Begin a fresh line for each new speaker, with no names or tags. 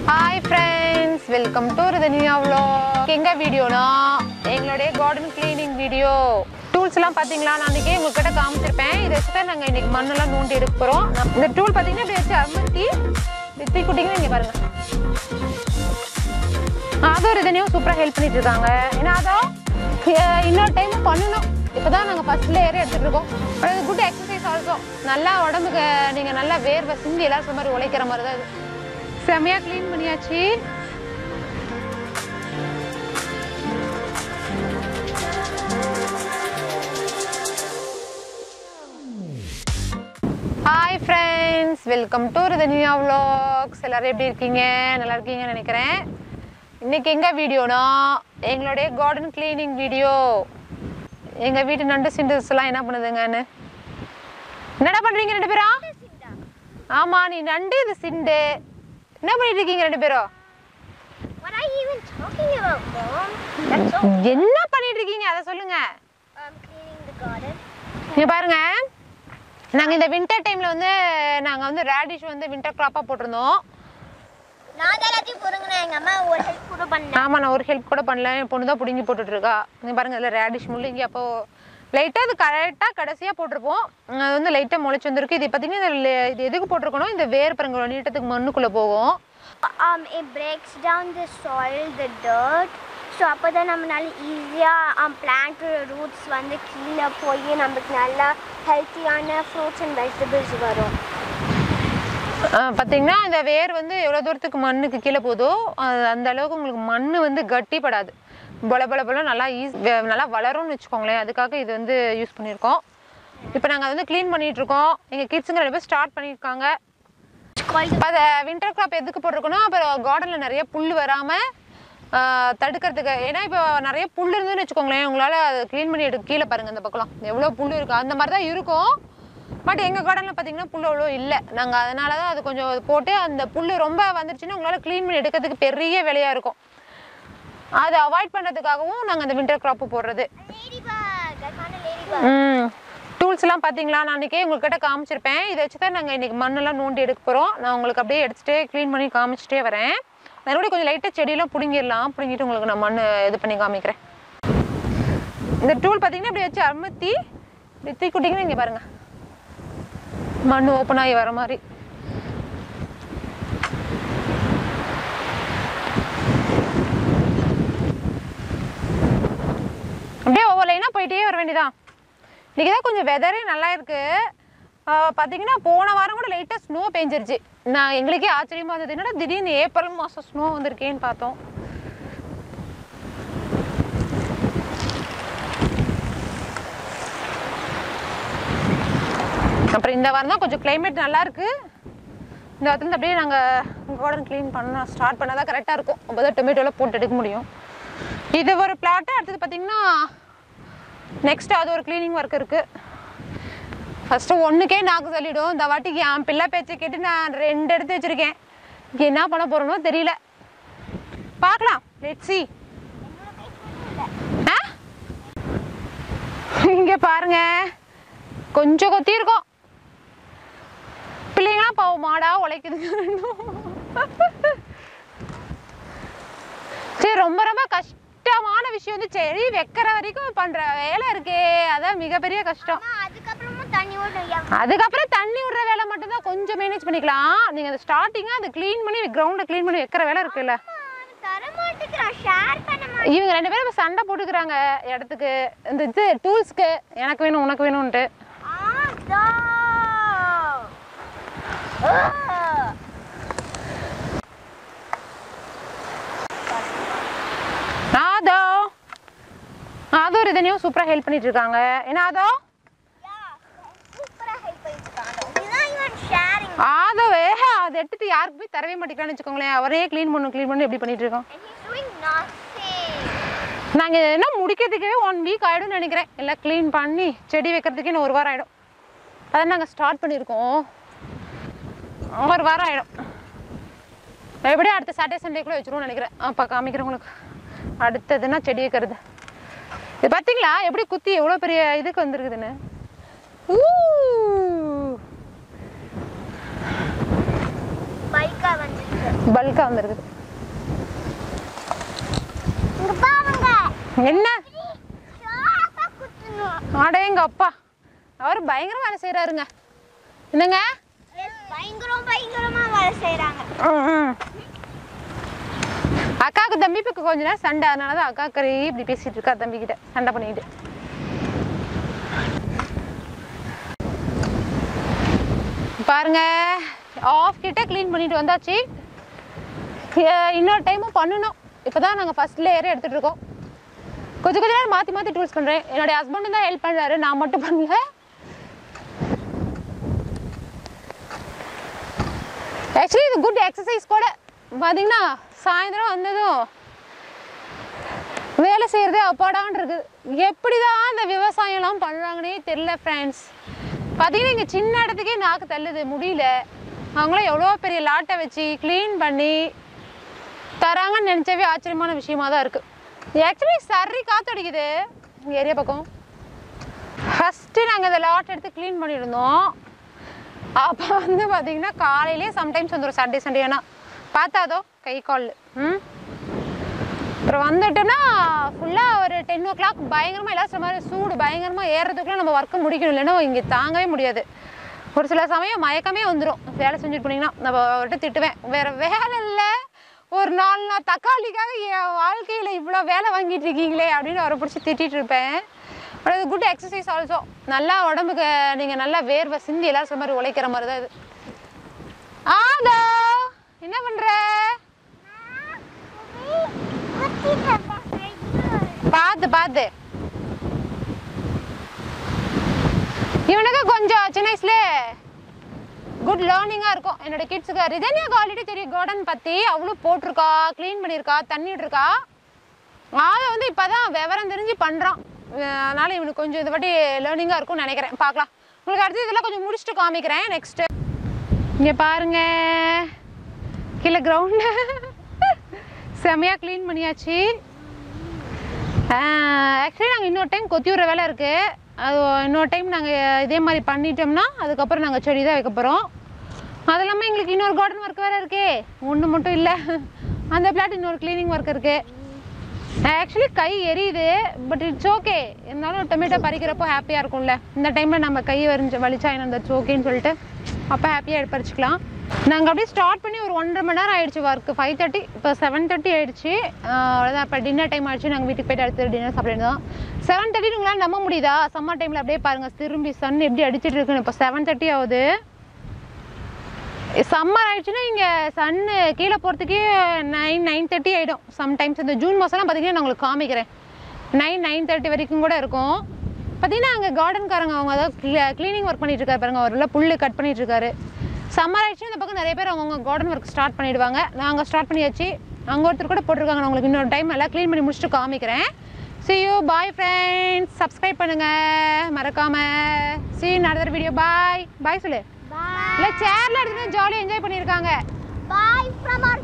Hi friends welcome to Rithaniya vlog எங்க வீடியோனா எங்களுடைய garden cleaning video tools எல்லாம் பாத்தீங்களா நான் அன்னைக்கே உங்ககிட்ட காமிச்சிருப்பேன் இதை வச்சு தான் நாங்கள் இன்னைக்கு மண்ணெல்லாம் நோண்டி எடுக்க போறோம் இந்த டூல் பார்த்தீங்கன்னா இப்படி வச்சு அமுத்தி வித்தி குட்டிங்கன்னா இங்கே பாருங்க அதோ ரிதனியும் சூப்பராக ஹெல்ப் பண்ணிட்டு இருக்காங்க ஏன்னா அதோ அஹ் இன்னொரு டைம் பண்ணணும் இப்போதான் நாங்கள் ஃபர்ஸ்ட் லேயரே எடுத்துட்டு இருக்கோம் அது குட் எக்ஸசைஸ் ஆல்சோ நல்லா உடம்புக்கு நீங்கள் நல்லா வேர்வை சிந்தி எல்லாரும் சொல்ற மாதிரி உழைக்கிற மாதிரி தான் இது செமையாக க்ளீன் பண்ணியாச்சு hi friends welcome to Rithaniya vlogs எல்லாரும் எப்படி இருக்கீங்க நல்லா இருக்கீங்கன்னு நினைக்கிறேன் இன்னைக்கு எங்க வீடியோனா எங்களுடைய கார்டன் கிளீனிங் வீடியோ எங்க வீட்டு நண்டு சிண்டர்ஸ் எல்லாம் என்ன பண்ணுதுங்கன்னு என்னடா பண்றீங்க ரெண்டு பேரும் ஆமா நீ நண்டு இது சிண்டு என்ன பண்ணிட்டு இருக்கீங்க ரெண்டு பேரும்
What are you even talking about, Mom? That's so.
என்ன பண்ணிட்டு இருக்கீங்க அதை சொல்லுங்க
I'm cleaning the garden.
இங்க பாருங்க நாங்க இந்த வின்டர் டைம்ல வந்து நாங்க வந்து ரேடிஷ் வந்து வின்டர் கிராப்பா போட்டிருந்தோம்
நான் தான் எல்லாத்தையும் பொறுங்கினேன் எங்க அம்மா ஒரு ஹெல்ப் கூட பண்ணேன்
ஆமா நான் ஒரு ஹெல்ப் கூட பண்ணல என் பொண்ணு தான் பிடுங்கி போட்டுட்டு இருக்கா இங்க பாருங்க இதுல ரேடிஷ் முள்ளங்கி அப்போ லைட்டா அது கரெக்டா கடைசியா போட்டிருப்போம் உம், அது வந்து லைட்டா முளைச்சு வந்திருக்கு இது பாத்தீங்கன்னா இது லே- இது எதுக்கு போட்டிருக்கணும் இந்த வேர் பாருங்க நீட்டத்துக்கு மண்ணுக்குள்ள போகும்
um it breaks down the soil the dirt so அப்போ தான் நம்மளால ஈஸியாக பிளான்ட்டோட ரூட்ஸ் வந்து கீழே போய் நமக்கு நல்லா ஹெல்த்தியான ஃப்ரூட்ஸ் அண்ட் வெஜிடபிள்ஸ் வரும்
அஹ், பாத்தீங்கன்னா இந்த வேர் வந்து எவ்வளவு தூரத்துக்கு மண்ணுக்கு கீழே போதோ அது அந்த அளவுக்கு உங்களுக்கு மண் வந்து கட்டிப்படாது பொல பொல பொல நல்லா ஈஸ் நல்லா வளரும்னு வச்சுக்கோங்களேன் அதுக்காக இது வந்து யூஸ் பண்ணியிருக்கோம் இப்போ நாங்கள் வந்து க்ளீன் பண்ணிட்டு இருக்கோம் எங்கள் கிட்ஸுங்க ரெண்டு பேர் ஸ்டார்ட் பண்ணியிருக்காங்க அதை வின்டர் கிராப் எதுக்கு போட்டிருக்கோன்னா அப்புறம் கார்டனில் நிறைய புல் வராமல் தடுக்கிறதுக்கு ஏன்னா இப்போ நிறைய புல் இருந்துன்னு வச்சுக்கோங்களேன் உங்களால் அதை க்ளீன் பண்ணி எடுக்க கீழே பாருங்கள் இந்த பக்கம் எவ்வளோ புல் இருக்குது அந்த மாதிரி தான் இருக்கும் பட் எங்கள் கார்டனில் பார்த்தீங்கன்னா புல் அவ்வளோ இல்லை நாங்கள் அதனால தான் அது கொஞ்சம் போட்டு அந்த புல் ரொம்ப வந்துருச்சுன்னா உங்களால் க்ளீன் பண்ணி எடுக்கிறதுக்கு பெரிய வேலையாக இருக்கும் அதை அவாய்ட் பண்ணுறதுக்காகவும் நாங்கள் அந்த வின்டர் கிராப்பு போடுறது
லேடிபர்க் ஐ ஃபவுண்ட் லேடிபர்க்
ம் டூல்ஸ் எல்லாம் பார்த்தீங்களா நான் அன்றைக்கே உங்கள்கிட்ட காமிச்சிருப்பேன் இதை வச்சு தான் நாங்கள் இன்றைக்கி மண்ணெல்லாம் நோண்டி எடுக்க போகிறோம் நான் உங்களுக்கு அப்படியே எடுத்துகிட்டே க்ளீன் பண்ணி காமிச்சிட்டே வரேன் மறுபடியும் கொஞ்சம் லைட்டாக செடியெல்லாம் பிடுங்கிடலாம் பிடுங்கிட்டு உங்களுக்கு நான் மண் இது பண்ணி காமிக்கிறேன் இந்த டூல் பார்த்தீங்கன்னா இப்படி வச்சு அமுத்தி இப்படி தூக்கிட்டிங்கன்னா இங்கே பாருங்கள் மண் ஓப்பன் ஆகி வர மாதிரி அப்படியே ஒவ்வொரு லைனாக போயிட்டே வர வேண்டியதான் இன்றைக்கி தான் கொஞ்சம் வெதரே நல்லா இருக்கு ஆஹ் பார்த்தீங்கன்னா போன வாரம் கூட லைட்டாக ஸ்னோ பெஞ்சிருச்சு நான் எங்களுக்கே ஆச்சரியமா இருந்தது என்னடா திடீர்னு ஏப்ரல் மாதம் ஸ்னோ வந்திருக்கேன்னு பார்த்தோம் அப்புறம் இந்த வாரம் தான் கொஞ்சம் climate நல்லா இருக்கு இந்த வாரத்துல அப்படியே நாங்கள் கார்டன் க்ளீன் பண்ண ஸ்டார்ட் பண்ணால் தான் கரெக்டாக இருக்கும் அப்போ தான் டொமேட்டோலாம் போட்டு எடுக்க முடியும் இது ஒரு பிளாட்டு அடுத்தது பார்த்தீங்கன்னா நெக்ஸ்ட் அது ஒரு க்ளீனிங் ஒர்க் இருக்கு ஃபர்ஸ்ட் ஒண்ணுக்கே நாக்கு சொல்லிடும் இந்த வாட்டிக்கு என் பிள்ளை பேச்சை கேட்டு நான் ரெண்டு எடுத்து வச்சிருக்கேன் இங்க என்ன பண்ண போறேனோ தெரியல பார்க்கலாம் லெட் சி இங்க பாருங்க கொஞ்சம் கொத்தி இருக்கும் பிள்ளைங்களாம் பாவம் மாடா உழைக்குதுங்க சரி ரொம்ப ரொம்ப கஷ்டமான விஷயம் வந்து செடி வைக்கிற வரைக்கும் பண்ற வேலை இருக்கே அதான் மிகப்பெரிய கஷ்டம்
அதுக்கப்புறமும் தண்ணி ஓடும்
அதுக்கப்புறம் தண்ணி விடுற வேலை மட்டும்தான் கொஞ்சம் மேனேஜ் பண்ணிக்கலாம் நீங்க அந்த ஸ்டார்டிங்கா அதை க்ளீன் பண்ணி கிரவுண்டை க்ளீன் பண்ணி வைக்கிற வேலை இருக்குல்ல
தர மாட்டேங்கிறான் ஷேர் பண்ண மாட்டேன்
இவங்க ரெண்டு பேரும் இப்ப சண்டை போட்டுக்கிறாங்க இடத்துக்கு இந்த இது டூல்ஸ்க்கு எனக்கு வேணும் உனக்கு வேணும்ன்ட்டு ஆதோ ஆதோ ரிதனையும் சூப்பரா ஹெல்ப் பண்ணிட்டு இருக்காங்க என்ன ஆதோ ஆதோவே அதை எடுத்துட்டு யாருக்கு போய் தரவே மாட்டேங்கிறான்னு வச்சுக்கோங்களேன் அவரே க்ளீன் பண்ணும் க்ளீன் பண்ணி எப்படி பண்ணிட்டு இருக்கோம் நாங்க என்ன முடிக்கிறதுக்கே ஒன் வீக் ஆயிடும்னு நினைக்கிறேன் எல்லாம் க்ளீன் பண்ணி செடி வைக்கிறதுக்கே இன்னும் ஒரு வாரம் ஆயிடும் அதான் நாங்க ஸ்டார்ட் பண்ணியிருக்கோம் ஒரு வாரம் ஆயிடும் எப்படியும் அடுத்த சாட்டர்டே சண்டேக்குள்ள வச்சிருவோம்னு நினைக்கிறேன் அப்போ காமிக்கிறேன் உங்களுக்கு அடுத்ததுன்னா செடி வைக்கிறது இது பார்த்தீங்களா எப்படி குத்தி எவ்வளோ பெரிய இதுக்கு வந்திருக்குதுன்னு ஊ
பைக்கா வந்துருக்கு
பல்காக வந்துருக்குது
இங்க பாருங்க
என்ன
ஷார்ப்பா குத்தணும்
அடேங்க அப்பா அவர் பயங்கர வேலை செய்கிறாருங்க என்னங்க
பயங்கரம் பயங்கரமா வேலை செய்றாங்க
ம், ம். அக்காவுக்கு தம்பிக்கு கொஞ்ச நேரம் சண்டை அதனால தான் அக்கா கறி இப்படி பேசிட்டு இருக்கா தம்பி கிட்ட சண்டை பண்ணிக்கிட்டு பாருங்க ஆஃப் கிட்ட க்ளீன் பண்ணிட்டு வந்தாச்சு ஏ- இன்னொரு டைமும் பண்ணணும் இப்போதான் நாங்கள் ஃபர்ஸ்ட் லேயரே எடுத்துட்டு இருக்கோம் கொஞ்சம் கொஞ்ச நேரம் மாற்றி மாற்றி டூல்ஸ் பண்ணுறேன் என்னுடைய ஹஸ்பண்டும் தான் ஹெல்ப் பண்ணுறாரு நான் மட்டும் பண்ணல ஆக்சுவலி இது குட் எக்ஸசைஸ் கூட பார்த்தீங்கன்னா சாயந்தரம் வந்ததும் வேலை செய்கிறதே அப்பாடான் இருக்குது எப்படி தான் இந்த விவசாயம்லாம் பண்ணுறாங்கன்னே தெரில ஃப்ரெண்ட்ஸ் பார்த்தீங்கன்னா இங்கே சின்ன இடத்துக்கே நாக்கு தள்ளுது முடியல அவங்களாம் எவ்வளோ பெரிய லாட்டை வச்சு க்ளீன் பண்ணி தராங்கன்னு நினச்சவே ஆச்சரியமான விஷயமா தான் இருக்குது ஆக்சுவலி சரி காத்தடிக்குது இங்கே ஏரியா பக்கம் ஃபஸ்ட்டு நாங்கள் இந்த லாட் எடுத்து க்ளீன் பண்ணியிருந்தோம் அப்போ வந்து பார்த்தீங்கன்னா காலையிலே சம்டைம்ஸ் வந்துடும் சாட்டர்டே சண்டே ஆனால் பார்த்தாதோ கை கால் ம் அப்புறம் வந்துட்டோன்னா ஃபுல்லாக ஒரு டென் ஓ கிளாக் பயங்கரமாக எல்லாம் சொன்ன மாதிரி சூடு பயங்கரமாக ஏறுறதுக்குள்ள நம்ம ஒர்க்கை முடிக்கணும் இல்லைன்னா இங்கே தாங்கவே முடியாது ஒரு சில சமயம் மயக்கமே வந்துடும் வேலை செஞ்சுட்டு போனீங்கன்னா நம்ம அவர்கிட்ட திட்டுவேன் வேற வேலை இல்லை ஒரு நாலு நாள் தக்காளிக்காக என் வாழ்க்கையில் இவ்வளோ வேலை வாங்கிட்டு இருக்கீங்களே அப்படின்னு அவரை பிடிச்சி திட்டிட்டு இருப்பேன் பட் இது குட் எக்ஸசைஸ் ஆல்சோ நல்லா உடம்புக்கு நீங்கள் நல்லா வேர்வை சிந்தி எல்லாரும் சொன்ன மாதிரி உழைக்கிற மாதிரி தான் இது ஆதோ என்ன பண்ணுற பார்த்து பார்த்து இவனுக்கு கொஞ்சம் சின்ன வயசுல குட் லேர்னிங்காக இருக்கும் என்னோட கிட்ஸுக்கு ரிதன்யாக்கு ஆல்ரெடி தெரியும் கார்டன் பற்றி அவளும் போட்டிருக்கா க்ளீன் பண்ணியிருக்கா தண்ணி விட்டுருக்கா அதை வந்து இப்போ தான் விவரம் தெரிஞ்சு பண்ணுறான் அதனால் இவனுக்கு கொஞ்சம் இது வாட்டி லேர்னிங்காக இருக்கும்னு நினைக்கிறேன் பார்க்கலாம் உங்களுக்கு அடுத்து இதெல்லாம் கொஞ்சம் முடிச்சுட்டு காமிக்கிறேன் நெக்ஸ்ட்டு இங்கே பாருங்க கீழே கிரவுண்டு செமையாக க்ளீன் பண்ணியாச்சு ஆக்சுவலி நாங்கள் இன்னொரு டைம் கொத்தி விடுற வேலை இருக்குது அது இன்னொரு டைம் நாங்கள் இதே மாதிரி பண்ணிட்டோம்னா அதுக்கப்புறம் நாங்கள் செடி தான் வைக்க போகிறோம் அது இல்லாமல் எங்களுக்கு இன்னொரு கார்டன் ஒர்க் வேறு இருக்கே ஒன்று மட்டும் இல்லை அந்த பிளாட் இன்னொரு க்ளீனிங் ஒர்க் இருக்குது ஆக்சுவலி கை எரியுது பட் இட்ஸ் ஓகே இருந்தாலும் டொமேட்டோ பறிக்கிறப்போ ஹாப்பியாக இருக்கும்ல இந்த டைமில் நம்ம கை வரிஞ்சு வலிச்சா என்ன இட்ஸ் ஓகேன்னு சொல்லிட்டு அப்போ ஹாப்பியாக பறிச்சுக்கலாம் நாங்கள் அப்படியே ஸ்டார்ட் பண்ணி ஒரு ஒன்றரை மணி நேரம் ஆயிடுச்சு ஒர்க்கு ஃபைவ் தேர்ட்டி இப்போ செவன் தேர்ட்டி ஆயிடுச்சு ஆஹ் அவ்வளோதான் இப்போ டின்னர் டைம் ஆயிடுச்சு நாங்கள் வீட்டுக்கு போயிட்டு அடுத்து டின்னர் சாப்பிட்டு செவன் தேர்ட்டி உங்களால் நம்ப முடியுதா சம்மர் டைமில் அப்படியே பாருங்கள் திரும்பி சன் எப்படி அடிச்சிட்டு இருக்குன்னு இப்போ செவன் தேர்ட்டி ஆகுது சம்மர் ஆயிடுச்சுன்னா இங்கே சன்னு கீழே போகிறதுக்கே நைன் நைன் தேர்ட்டி ஆகிடும் சம்டைம்ஸ் இந்த ஜூன் மாதம்லாம் பார்த்தீங்கன்னா நான் உங்களுக்கு காமிக்கிறேன் நைன் நைன் தேர்ட்டி வரைக்கும் கூட இருக்கும் பார்த்தீங்கன்னா அங்கே கார்டன்காரங்க அவங்க அதாவது க்ளீனிங் ஒர்க் பண்ணிட்டு இருக்காரு பாருங்க அவரில் புல் கட் பண்ணிட்டு இருக்காரு சம்மர் ஆயிடுச்சுன்னா இந்த பக்கம் நிறைய பேர் அவங்கவுங்க கார்டன் ஒர்க் ஸ்டார்ட் பண்ணிடுவாங்க நாங்கள் ஸ்டார்ட் பண்ணியாச்சு அங்கே ஒருத்தர் கூட போட்டிருக்காங்க நான் உங்களுக்கு இன்னொரு டைம் எல்லாம் க்ளீன் பண்ணி முடிச்சுட்டு காமிக்கிறேன் see you bye friends subscribe பண்ணுங்க மறக்காம see you in another video bye bye சொல்லு
Bye.
இல்லை சேர்ல எடுத்து ஜாலியாக என்ஜாய் பண்ணியிருக்காங்க
Bye from our